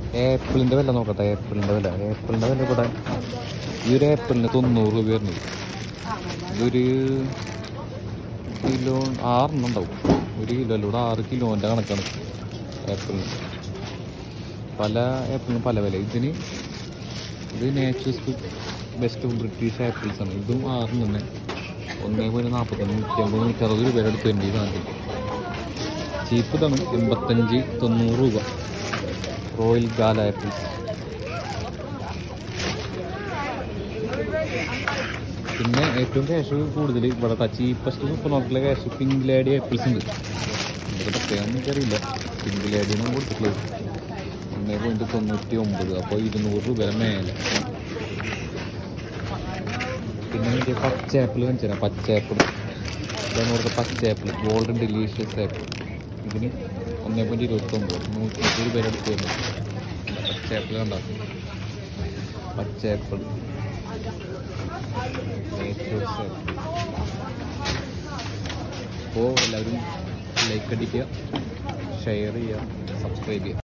ഏപ്പിളിൻ്റെ വില നോക്കട്ടെ ഏപ്പിളിൻ്റെ വില ഏപ്പിളിൻ്റെ വില ഇവിടെ ഈ ഒരു ഏപ്പിളിന് തൊണ്ണൂറ് രൂപ വരുന്നത് ഇതൊരു കിലോ ആറെണ്ണം ഉണ്ടാവും ഒരു കിലോ അല്ല ഇവിടെ ആറ് കിലോൻ്റെ കണക്കാണ് ഏപ്പിളിന് പല ഏപ്പിളിനും പല വില ഇതിന് ഇത് നേച്ചേഴ്സ് ബെസ്റ്റ് ബ്രിട്ടീഷ് ആപ്പിൾസ് ആണ് ഇതും ആറിന് തന്നെ ഒന്നേ പോയിന്റ് നാൽപ്പത്തൊന്ന് നൂറ്റി അമ്പത് നൂറ്റി അറുപത് രൂപയുടെ അടുത്ത് തന്നെ ഈ സാധനം ചീപ്പ് ഇതാണ് എൺപത്തഞ്ച് തൊണ്ണൂറ് രൂപ റോയൽ ഗാല ആപ്പിൾസ് പിന്നെ ഏറ്റവും ക്യാഷ് കൂടുതൽ ഇവിടുത്തെ ചീപ്പസ്റ്റ് സൂപ്പർ മാർക്കറ്റിലെ ക്യാഷ് പിങ്ക് ലേഡി ആപ്പിൾസ് ഉണ്ട് ഇതൊക്കെ പ്രത്യേകം എനിക്കറിയില്ല പിങ്ക് ലേഡിയാണ് കൊടുത്തിട്ടുള്ളത് ഒന്നേ പോയിന്റ് തൊണ്ണൂറ്റി ഒമ്പത് അപ്പോൾ ഇരുന്നൂറ് രൂപയുടെ മേലെ പിന്നെ എനിക്ക് പച്ച ആപ്പിൾ കാണിച്ചു തരാം പച്ച ആപ്പിൾ ഇതാണ് ഇവിടുത്തെ പച്ച ആപ്പിൾ ഗോൾഡൻ ഡെലീഷ്യസ് ആപ്പിൾ ഇതിന് ഒന്നേ പോയിന്റ് ഇരുപത്തൊമ്പത് നൂറ്റി മുപ്പത് രൂപയുടെ അടുത്ത് വരുന്നു പച്ച ആപ്പിൾ കണ്ട പച്ച ആപ്പിൾ അപ്പോൾ എല്ലാവരും ലൈക്ക് അടിക്കുക ഷെയർ ചെയ്യുക സബ്സ്ക്രൈബ് ചെയ്യുക